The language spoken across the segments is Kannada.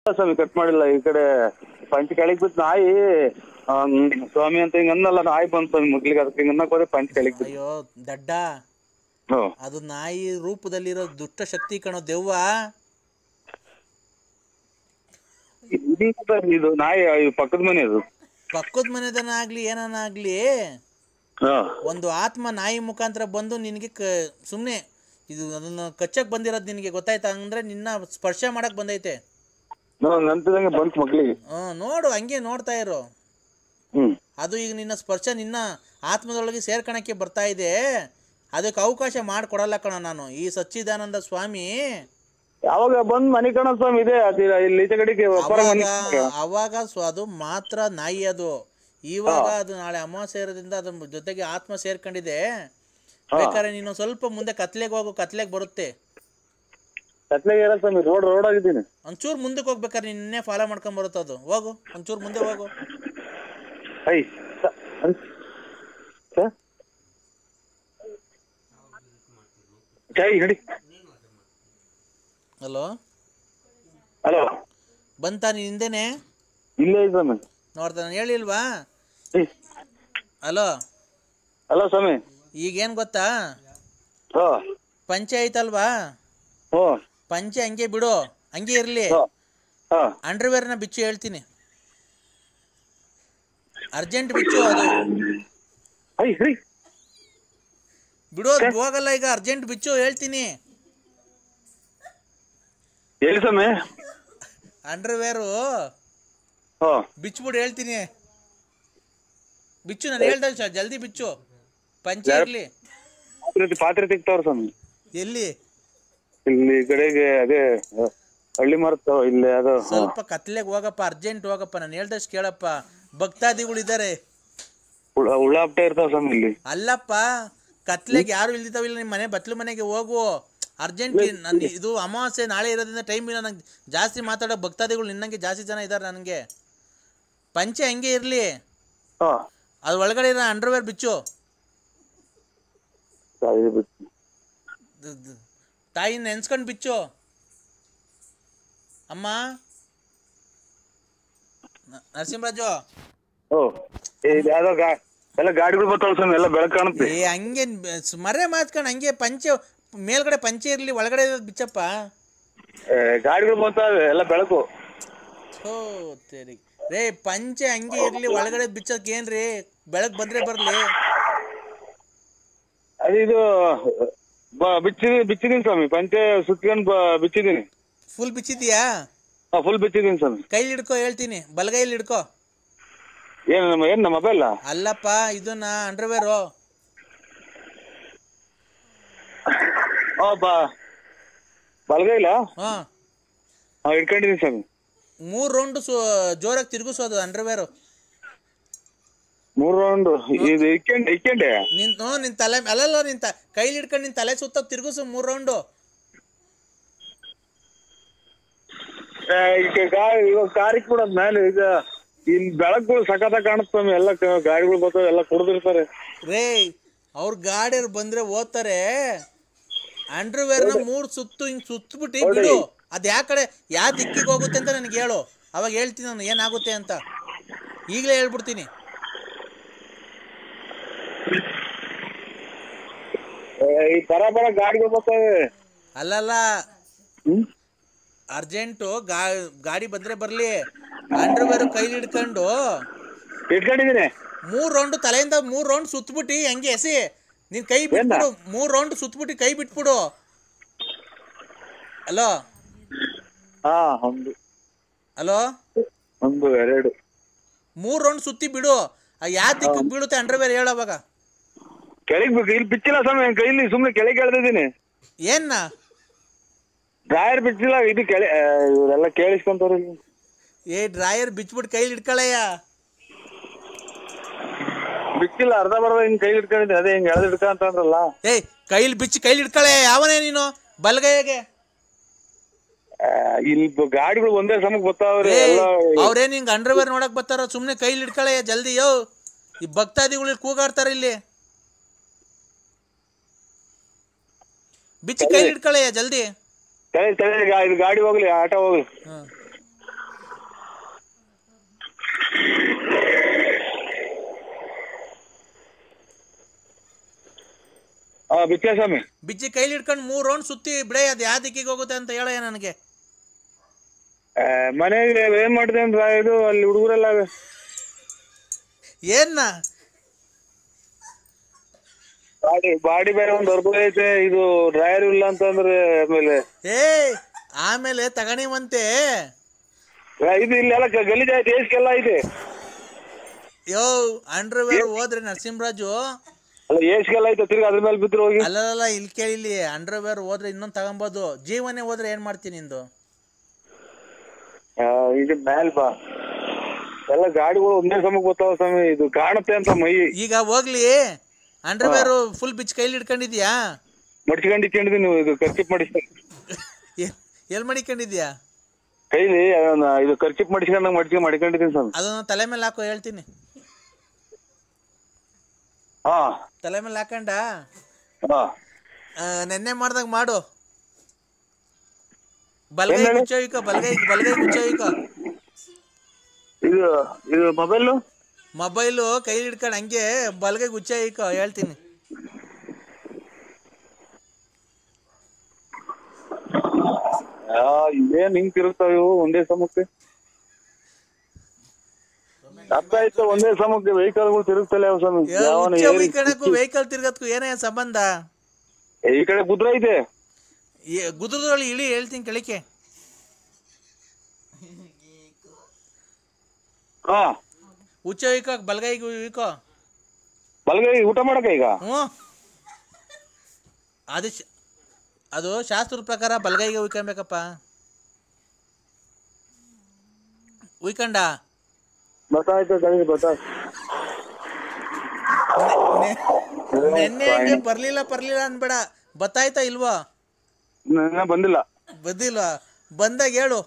ಸ್ವಾಮಿ ಕಟ್ ಮಾಡಿಲ್ಲ ಈ ಕಡೆ ಪಂಚ ಕೆಳಗ್ ಬಿತ್ತು ನಾಯಿ ಆ, ಹ್ಮ್, ಸ್ವಾಮಿ ಅಂತ ಹಿಂಗ ಅನ್ನಲ್ಲ ನಾಯಿ ಬಂತು ಸ್ವಾಮಿ ಮಗ್ಲಿಗೆ ಅದಕ್ಕೆ ಹಿಂಗ ಅನ್ನಕ್ ಹೋದ್ರೆ ಪಂಚ ಕೆಳಗ್ ಬಿತ್ತು ಅಯ್ಯೋ ದಡ್ಡ ಹ್ಮ್ ಅದು ನಾಯಿ ರೂಪದಲ್ಲಿರೋ ದುಷ್ಟ ಶಕ್ತಿ ಕಣೋ ದೆವ್ವ ಇದು- ಇದು ನಾಯಿ ಇದು ಪಕ್ಕದ ಮನೆ ಅದು ಪಕ್ಕದ ಮನೆದನ ಆಗ್ಲಿ ಏನನ ಆಗ್ಲಿ ಹಾ ಒಂದು ಆತ್ಮ ನಾಯಿ ಮುಖಾಂತರ ಬಂದು ನಿನಗೆ ಕ ಸುಮ್ಮನೆ ಇದು ಅದನ್ನ ಕಚ್ಚಕ್ ಬಂದಿರೋದು ನಿನಗೆ ಗೊತ್ತಾಯ್ತಾ ಅಂದ್ರೆ ನಿನ್ನ ಸ್ಪರ್ಶ ಮಾಡಕ್ ಬಂದೈತೆ ನಂಗೆ ಅಂತಿದಂಗೆ ಬಂತು ಮಗ್ಲಿಗೆ ಹ್ಮ್ ನೋಡು ಹಂಗೆ ನೋಡ್ತಾ ಇರು ಹ್ಮ್ ಅದು ಈಗ ನಿನ್ನ ಸ್ಪರ್ಶ ನಿನ್ನ ಆತ್ಮದೊಳಗೆ ಸೇರ್ಕಣಕ್ಕೆ ಬರ್ತಾ ಇದೆ ಅದಕ್ಕೆ ಅವಕಾಶ ಮಾಡಿಕೊಡಲ್ಲ ಕಣ ನಾನು ಈ ಸಚ್ಚಿದಾನಂದ ಸ್ವಾಮಿ ಯಾವಾಗ ಬಂದ್ ಮನೆ ಕಣ ಸ್ವಾಮಿ ಇದೆ ಅದು ಇಲ್ಲಿ ಈಚೆ ಕಡೆಗೆ ಒಬ್ಬರ ಮನೆ ಅವಾಗ ಅವಾಗ ಸ್ವ ಅದು ಮಾತ್ರ ನಾಯಿ ಅದು ಇವಾಗ ಅದು ನಾಳೆ ಅಮಾವಾಸ್ಯೆ ಇರೋದ್ರಿಂದ ಅದ್ರ ಜೊತೆಗೆ ಆತ್ಮ ಸೇರ್ಕೊಂಡಿದೆ ಬೇಕಾದ್ರೆ ನೀನು ಸ್ವಲ್ಪ ಮುಂದೆ ಕತ್ಲೆಗೆ ಹೋಗು ಕತ್ಲೆಗೆ ಬರುತ್ತೆ ಕತ್ಲೆಗೆ ಇರೋ ಸ್ವಾಮಿ ರೋಡ್ ರೋಡ್ ಆಗಿದ್ದೀನಿ ಒಂಚೂರು ಮುಂದಕ್ಕೆ ಹೋಗ್ಬೇಕಾದ್ರೆ ನಿನ್ನೆ ಫಾಲೋ ಮಾಡ್ಕೊಂಡ್ ಬರುತ್ತೆ ಅದು ಹೋಗು ಒಂಚೂರು ಮುಂದೆ ಹೋಗು ಐ ಸ- ಅನ್- ಸ- ಕೈ ಹಿಡಿ ಹಲೋ ಹಲೋ ಬಂತಾ ನೀನ್ ಹಿಂದೆನೆ ಇಲ್ಲೇ ಇದೆ ಸ್ವಾಮಿ ನೋಡ್ತಾ ನಾನು ಹೇಳಿಲ್ವಾ ಏ, ಹಲೋ ಹಲೋ ಸ್ವಾಮಿ ಈಗೇನು ಗೊತ್ತಾ ಹೋ ಪಂಚೆ ಐತಲ್ವಾ ಹೋ ಪಂಚೆ ಹಂಗೆ ಬಿಡು ಹಂಗೆ ಇರಲಿ ಹೋ ಹಾ ಅಂಡರ್ವೇರ್ನ ಬಿಚ್ಚು ಹೇಳ್ತೀನಿ ಅರ್ಜೆಂಟ್ ಬಿಚ್ಚು ಅದು ಐ ಹಿಡಿ ಬಿಡು ಅದು ಹೋಗಲ್ಲ ಈಗ ಅರ್ಜೆಂಟ್ ಬಿಚ್ಚು ಹೇಳ್ತೀನಿ ಎಲ್ಲಿ ಸ್ವಾಮಿ ಅಂಡರ್ವೇರು ಹೋ ಬಿಚ್ಬಿಡು ಹೇಳ್ತೀನಿ ಬಿಚ್ಚು ನಾನು ಹೇಳ್ದೆ ಸರ್ ಜಲ್ದಿ ಬಿಚ್ಚು ಪಂಚೆ ಇರಲಿ ಪಾತ್ರೆ ಪಾತ್ರೆ ತೆಗ್ತಾವ್ರ ಸ್ವಾಮಿ ಎಲ್ಲಿ ಇಲ್ಲಿ ಈ ಕಡೆಗೆ ಅದೇ ಆ, ಹಳ್ಳಿ ಮರತಾವ ಇಲ್ಲಿ ಅದು ಹಾ. ಸ್ವಲ್ಪ ಕತ್ಲೆಗೆ ಹೋಗಪ್ಪ ಅರ್ಜೆಂಟ್ ಹೋಗಪ್ಪ ನಾನು ಹೇಳ್ದಷ್ಟು ಕೇಳಪ್ಪ ಭಕ್ತಾದಿಗಳಿದ್ದಾರೆ ಹುಳ ಹುಳ ಹಪ್ಟ ಇರ್ತಾವ ಸ್ವಾಮಿ ಇಲ್ಲಿ ಅಲ್ಲಪ್ಪ ಕತ್ಲೆಗೆ ಯಾರು ಇಲ್ದಿದ್ದಾವಿಲ್ಲ ನಿಮ್ಮ ಮನೆ ಬತ್ಲು ಮನೆಗೆ ಹೋಗು ಅರ್ಜೆಂಟ್ ನನ್ನ ಇದು ಅಮಾವಾಸ್ಯೆ ನಾಳೆ ಇರೋದ್ರಿಂದ ಟೈಮ್ ಇಲ್ಲ ನಂಗೆ ಜಾಸ್ತಿ ಮಾತಾಡೋ ಭಕ್ತಾದಿಗಳು ನಿನ್ನಂಗೆ ಜಾಸ್ತಿ ಜನ ಇದ್ದಾರೆ ನನಗೆ ಪಂಚೆ ಹಂಗೆ ಇರಲಿ ಹಾ ಅದು ಒಳಗಡೆ ಇರೋ ಅಂಡರ್ವೇರ್ ಬಿಚ್ಚು ಸಾಯಿ ಬಿಟ್ಟು. ದ್- ದ್- ತಾಯಿನ ನೆನ್ಸ್ಕೊಂಡು ಬಿಚ್ಚು ಅಮ್ಮ ನ- ನರಸಿಂಹರಾಜು ಓ ಏ, ಇದು ಯಾವ್ದೋ ಗಾ ಎಲ್ಲ ಗಾಡಿಗಳು ಬರ್ತಾವ ಸ್ವಾಮಿ ಎಲ್ಲ ಬೆಳಕು ಕಾಣುತ್ತೆ ಏ ಹಂಗೆ ಬ- ಸ್- ಮರೆ ಮಾತ್ಕೊಂಡು ಹಂಗೆ ಪಂಚೆ ಮೇಲ್ಗಡೆ ಪಂಚೆ ಇರಲಿ ಒಳಗಡೆ ಇರೋದು ಬಿಚ್ಚಪ್ಪ ಏ, ಗಾಡಿಗಳು ಬರ್ತಾವೆ ಎಲ್ಲ ಬೆಳಕು ಥೋ ತೇರಿ ರೇ ಪಂಚೆ ಹಂಗೆ ಇರ್ಲಿ ಒಳಗಡೆ ಬಿಚ್ಚಕ್ ಏನ್ರಿ ಬೆಳಗ್ ಬಂದ್ರೆ ಬರ್ಲಿ ಅದು ಇದು ಬ- ಬಿಚ್ಚಿದೀನಿ ಬಿಚ್ಚಿದೀನಿ ಸ್ವಾಮಿ ಪಂಚೆ ಸುತ್ಕೊಂಡು ಬ- ಬಿಚ್ಚಿದೀನಿ ಫುಲ್ ಬಿಚ್ಚಿದ್ಯಾ ಹಾ ಫುಲ್ ಬಿಚ್ಚಿದೀನಿ ಸ್ವಾಮಿ ಕೈಲಿ ಹಿಡ್ಕೋ ಹೇಳ್ತೀನಿ ಬಲಗೈಲಿ ಹಿಡ್ಕೋ ಏನು ನಮ್ಮ ಏನು ನಮ್ಮ ಮೊಬೈಲ್ ಅಲ್ಲಪ್ಪ ಇದನ್ನ ಅಂಡರ್ವೇರು ಹಾ ಬಾ ಬಲಗೈಲ ಹಾ ಹಾ ಇಟ್ಕೊಂಡಿದೀನಿ ಸ್ವಾಮಿ ಮೂರ್ ರೌಂಡ್ ಸು ಜೋರಾಗಿ ತಿರುಗಿಸೋದು ಅಂಡರ್ವೇರು ಮೂರು ರೌಂಡ್ ಇದು ಇಕ್ಕೆಂಡೆ ಇಕ್ಕೆಂಡೆ ನಿನ್ ಹ್ಞೂ ನಿನ್ ತಲೆ ಅಲ್ಲಲ್ಲ ನಿನ್ ತ ಕೈಲಿ ಹಿಡ್ಕೊಂಡು ನಿನ್ ತಲೆ ಸುತ್ತ ತಿರುಗಿಸು ಮೂರ್ ರೌಂಡು ಏ, ಈಗ ಗಾ- ಇವಾಗ ಕಾರ್ ಇಕ್ಬಿಡೋದ್ ಮೇಲೆ ಈಗ ಇಲ್ಲಿ ಬೆಳಕುಗಳು ಸಖತ ಕಾಣುತ್ತೆ ಸ್ವಾಮಿ ಎಲ್ಲ ಕ- ಗಾಡಿಗಳು ಬರ್ತಾವೆ ಎಲ್ಲ ಕುಡ್ದಿರ್ತಾರೆ ರೇ ಅವ್ರ ಗಾಡಿಯವ್ರು ಬಂದ್ರೆ ಓದ್ತಾರೆ ಅಂಡರ್ವೇರ್ನ ಮೂರ್ ಸುತ್ತು ಹಿಂಗ್ ಸುತ್ತಬಿಟ್ಟು ಬಿಡು ಅದ್ ಯಾ ಕಡೆ ಯಾ ದಿಕ್ಕಿಗೆ ಹೋಗುತ್ತೆ ಅಂತ ನನಗೆ ಹೇಳು ಅವಾಗ ಹೇಳ್ತೀನಿ ನಾನು ಏನಾಗುತ್ತೆ ಅಂತ ಈಗಲೇ ಹೇಳ್ಬಿಡ್ತೀನಿ ಏ, ಈ ಬರ ಬರ ಗಾಡಿಗಳು ಬರ್ತಾವೆ ಅಲ್ಲಲ್ಲ ಹ್ಮ್ ಅರ್ಜೆಂಟು ಗಾ ಗಾಡಿ ಬಂದ್ರೆ ಬರ್ಲಿ ಅಂಡರ್ವೇರ್ ಕೈಲಿ ಹಿಡ್ಕೊಂಡು ಇಟ್ಕೊಂಡಿದೀನಿ ಮೂರ್ ರೌಂಡ್ ತಲೆಯಿಂದ ಮೂರ್ ರೌಂಡ್ ಸುತ್ತಬಿಟ್ಟು ಹಂಗೆ ಎಸಿ ನೀನ್ ಕೈ ಬಿಟ್ಬಿಡು ಮೂರ್ ರೌಂಡ್ ಸುತ್ತಬಿಟ್ಟು ಕೈ ಬಿಟ್ಬಿಡು ಹಲೋ ಹಾ ಒಂದು ಹಲೋ ಒಂದು ಎರಡು ಮೂರ್ ರೌಂಡ್ ಸುತ್ತಿ ಬಿಡು ಆ ಯಾವ ದಿಕ್ಕು ಬೀಳುತ್ತೆ ಅಂಡರ್ವೇರ್ ಹೇಳು ಅವಾಗ ಕೆಳಗ್ ಬೇಕು ಇಲ್ಲಿ ಬಿಚ್ಚಿಲ್ಲ ಸ್ವಾಮಿ ನನ್ ಕೈಲಿ ಸುಮ್ನೆ ಕೆಳಗೆ ಎಳ್ದಿದ್ದೀನಿ ಏನ್ನ ಡ್ರಾಯರ್ ಬಿಚ್ಚಿಲ್ಲ ಇದು ಕೆಳ ಆ, ಇವರೆಲ್ಲ ಕೇಳಿಸ್ಕೊಂತವ್ರು ಇಲ್ಲಿ. ಏ ಡ್ರಾಯರ್ ಬಿಚ್ಬಿಟ್ಟು ಕೈಲಿ ಹಿಡ್ಕೊಳಯ್ಯ ಬಿಚ್ಚಿಲ್ಲ ಅರ್ಧ ಬರ್ಧ ಹಿಂಗ್ ಕೈ ಹಿಡ್ಕೊಂಡಿದ್ದೆ ಅದೇ ಹಿಂಗ್ ಎಳ್ದು ಹಿಡ್ಕೊಂತ ಅಂದ್ರಲ್ಲ ಏಯ್ ಕೈಲಿ ಬಿಚ್ಚಿ ಕೈಲಿ ಹಿಡ್ಕೊಳಯ್ಯ ಯಾವನೇ ನೀನು ಬಲ್ಗೈಗೆ ಆ, ಇಲ್ಲಿ ಬ- ಗಾಡಿಗಳು ಒಂದೇ ಸಮಕ್ಕೆ ಬರ್ತಾವ್ರಿ ಏಯ್ ಎಲ್ಲ ಅವ್ರೇನ್ ಹಿಂಗ್ ಅಂಡರ್ವೇರ್ ನೋಡಕ್ ಬರ್ತಾರ ಸುಮ್ನೆ ಕೈಲಿ ಹಿಡ್ಕೊಳಯ್ಯ ಜಲ್ದಿ ಯೋ ಈ ಭಕ್ತಾದಿಗಳು ಇಲ್ಲಿ ಕೂಗಾಡ್ತಾರ ಇಲ್ಲಿ ಬಿಚ್ಚಿ ಕೈಲಿ ಹಿಡ್ಕೊಳಯ್ಯ ಜಲ್ದಿ ತಲೆ ತಲೆ ಗಾ- ಇದು ಗಾಡಿ ಹೋಗ್ಲಿ ಆಟೋ ಹೋಗ್ಲಿ ಹ್ಮ್ ಹಾ ಬಿಚ್ಚ ಸ್ವಾಮಿ ಬಿಚ್ಚಿ ಕೈಲಿ ಹಿಡ್ಕೊಂಡು ಮೂರು ರೌಂಡ್ ಸುತ್ತಿ ಬಿಡೆ ಅದು ಯಾವ ದಿಕ್ಕಿಗೆ ಹೋಗುತ್ತೆ ಅಂತ ಹೇಳ ನನಗೆ ಆ, ಮನೆಗೆ ಏನ್ ಮಾಡಿದೆ ಅಂದ್ರ ಇದು ಅಲ್ಲಿ ಹುಡುಗರೆಲ್ಲ ಏನ್ನ ಬಾಡಿ ಬಾಡಿ ಬೇರೆ ಒಂದ್ ಹೊರಗು ಐತೆ ಇದು ಡ್ರೈವರ್ ಇಲ್ಲ ಅಂತಂದ್ರೆ ಆಮೇಲೆ ಏ ಆಮೇಲೆ ತಗಣಿವಂತೆ ಆ, ಇದು ಇಲ್ಲೆಲ್ಲ ಗ- ಗಲೀಜ್ ಆಯ್ತು ಏಸ್ಗೆಲ್ಲ ಐತೆ ಯೋ ಅಂಡರ್ವೇರ್ ಹೋದ್ರೆ ನರಸಿಂಹರಾಜು ಅಲ್ಲ ಏಸ್ಗೆಲ್ಲ ಐತೆ ತಿರ್ಗಿ ಅದ್ರ ಮೇಲೆ ಬಿದ್ರು ಹೋಗಿ ಅಲ್ಲಲ್ಲ ಇಲ್ಲಿ ಕೇಳಿ ಇಲ್ಲಿ ಅಂಡರ್ವೇರ್ ಹೋದ್ರೆ ಇನ್ನೊಂದು ತಗೊಬೋದು ಜೀವನೇ ಹೋದ್ರೆ ಏನ್ ಮಾಡ್ತೀನಿ ನಿಂದು ಆ, ಇದು ಮ್ಯಾಲ್ ಬಾ ಎಲ್ಲ ಗಾಡಿಗಳು ಒಂದೇ ಸಮಕ್ಕೆ ಬರ್ತಾವ ಸ್ವಾಮಿ ಇದು ಕಾಣುತ್ತೆ ಅಂತ ಮೈ ಈಗ ಹೋಗ್ಲಿ ಅಂಡರ್ವೇರ್ ಫುಲ್ ಬಿಚ್ ಕೈಲಿ ಹಿಡ್ಕೊಂಡಿದ್ಯಾ ಮಡ್ಚ್ಕೊಂಡು ಇಟ್ಕೊಂಡಿದ್ದೀನಿ ನೀವು ಇದು ಖರ್ಚಿಪ್ ಮಾಡಿಸ್ತೀನಿ ಎಲ್ಲಿ ಮಡಿಕೊಂಡಿದ್ಯಾ ಕೈಲಿ ಅದನ್ನ ಇದು ಖರ್ಚಿಪ್ ಮಾಡಿಸ್ಕೊಂಡಂಗೆ ಮಡ್ಚಿಗೆ ಮಾಡ್ಕೊಂಡಿದ್ದೀನಿ ಸ್ವಾಮಿ ಅದನ್ನ ತಲೆ ಮೇಲೆ ಹಾಕೋ ಹೇಳ್ತೀನಿ ಹಾ ತಲೆ ಮೇಲೆ ಹಾಕಂಡ ಹಾ ಆ, ನೆನ್ನೆ ಮಾಡ್ದಾಗ ಮಾಡು ಬಲ್ಗೈ ಏನ್ ಹೇಳಿ? ಗುಚ್ಚೋಯ್ಕ ಬಲ್ಗೈ ಬಲ್ಗೈ ಗುಚ್ಚೋಯ್ಕ ಇದು ಇದು ಮೊಬೈಲು ಮೊಬೈಲು ಕೈಲಿ ಹಿಡ್ಕೊಂಡು ಹಂಗೆ ಬಲ್ಗೈ ಗುಚ್ಚೋಯ್ಕ ಹೇಳ್ತೀನಿ ಇದೇನ್ ಹಿಂಗ್ ತಿರುಗ್ತಾವ ಇವು ಒಂದೇ ಸಮಕ್ಕೆ ಅರ್ಥ ಆಯ್ತು ಒಂದೇ ಸಮಕ್ಕೆ ವೆಹಿಕಲ್ಗಳು ತಿರುಗ್ತಲ್ಲ ಯಾವ ಸ್ವಾಮಿ ಯಾವನ ಏರಿ- ಉಯ್ಕಣಕ್ಕೂ ವೆಹಿಕಲ್ ತಿರ್ಗತ್ಕು ಏನೇ ಸಂಬಂಧ ಈ ಕಡೆ ಕುದುರೆ ಐತೆ ಗುದ್ರದೊಳಗೆ ಇಳಿ ಹೇಳ್ತೀನಿ ಕೆಳಕ್ಕೆ ಹಾ ಉಚ್ಚ ಉಯ್ಕೋ ಬಲ್ಗೈಗೆ ಉಯ್ಕೋ ಬಲ್ಗೈ ಊಟ ಮಾಡಕ ಈಗ ಹ್ಞೂ ಅದು ಶ- ಅದು ಶಾಸ್ತ್ರದ ಪ್ರಕಾರ ಬಲ್ಗೈಗೆ ಉಯ್ಕೊಬೇಕಪ್ಪ ಉಯ್ಕಂಡ ಗೊತ್ತಾಯ್ತು ಕಳಿಸಿ ಗೊತ್ತಾ ನೆನ್ನೆ ಹಂಗೆ ಬರ್ಲಿಲ್ಲ ಬರ್ಲಿಲ್ಲ ಅನ್ಬೇಡ ಬತ್ತಾಯ್ತಾ ಇಲ್ವಾ ನನ್ನ ಬಂದಿಲ್ಲ ಬಂದಿಲ್ಲ ಬಂದಾಗ ಹೇಳು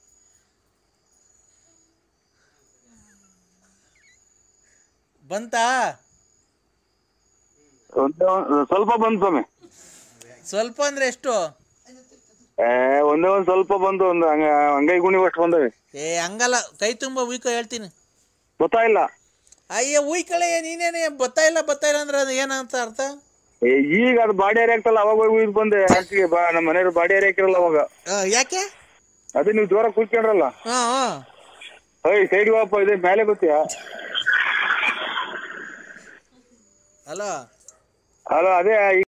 ಬಂತಾ ಒಂದೇ ಒಂದ್- ಸ್ವಲ್ಪ ಬಂತು ಸ್ವಾಮಿ ಸ್ವಲ್ಪ ಅಂದ್ರೆ ಎಷ್ಟು ಏ ಒಂದೇ ಒಂದ್ ಸ್ವಲ್ಪ ಬಂತು ಒಂದು ಹಂಗ ಹಂಗೈ ಗುಣಿ ಅಷ್ಟು ಬಂದವೆ ಏ ಹಂಗಲ್ಲ ಕೈ ತುಂಬ ಉಯ್ಕೋ ಹೇಳ್ತೀನಿ ಗೊತ್ತಾಯಿಲ್ಲ ಅಯ್ಯ ಉಯ್ಕಳೆ ನೀನೇನೆ ಬತ್ತಾ ಇಲ್ಲ ಬತ್ತಾ ಇಲ್ಲ ಅಂದ್ರೆ ಅದು ಏನಂತ ಅರ್ಥ ಏ, ಈಗ ಅದು ಬಾಡಿ ಏರಿ ಆಗ್ತಲ್ಲ ಅವಾಗ ಹೋಗಿ ಇದು ಬಂದೆ ಆಚೆಗೆ ಬಾ ನಮ್ಮ ಮನೆಯವ್ರು ಬಾಡಿ ಏರಿ ಹಾಕಿರಲ್ಲ ಅವಾಗ ಆ, ಯಾಕೆ ಅದು ನೀವು ಜೋರ ಕೂತ್ಕೊಂಡ್ರಲ್ಲ ಹಾಂ ಹಾಂ ಏಯ್ ಸೈಡ್ ವಾಪ ಇದೆ ಮೇಲೆ ಗೊತ್ತೀಯಾ ಅಲ್ಲ ಅಲ್ಲ ಅದೇ